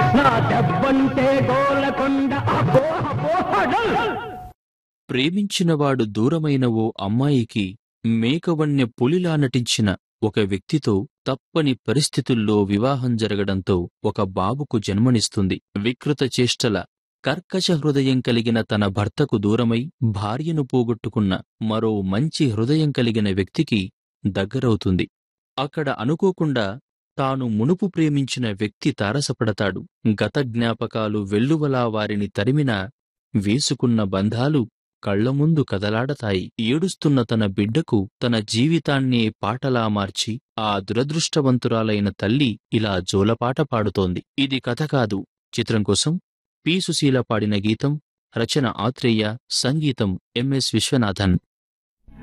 నా దెబ్బంటే గోలకొండ అపోహ పోహడల్ ప్రేమించినవాడు దూరమైన ఓ అమ్మాయికి మేకవన్నె పులిలా నటించిన ఒక వ్యక్తితో తప్పని పరిస్థితుల్లో వివాహం జరగడంతో ఒక బాబుకు జన్మనిస్తుంది వికృత చేష్టల కర్కశ హృదయం కలిగిన తన భర్తకు దూరమై భార్యను పోగొట్టుకున్న మరో మంచి హృదయం కలిగిన వ్యక్తికి దగ్గరవుతుంది అక్కడ అనుకోకుండా తాను మునుపు ప్రేమించిన వ్యక్తి తారసపడతాడు గత జ్ఞాపకాలు వెల్లువలా వారిని తరిమినా వేసుకున్న బంధాలు కళ్ల ముందు కదలాడతాయి ఏడుస్తున్న తన బిడ్డకు తన జీవితాన్నే పాటలా మార్చి ఆ దురదృష్టవంతురాలైన తల్లి ఇలా జోలపాట పాడుతోంది ఇది కథ కాదు చిత్రం కోసం పి సుశీల పాడిన గీతం రచన ఆత్రేయ సంగీతం ఎంఎస్ విశ్వనాథన్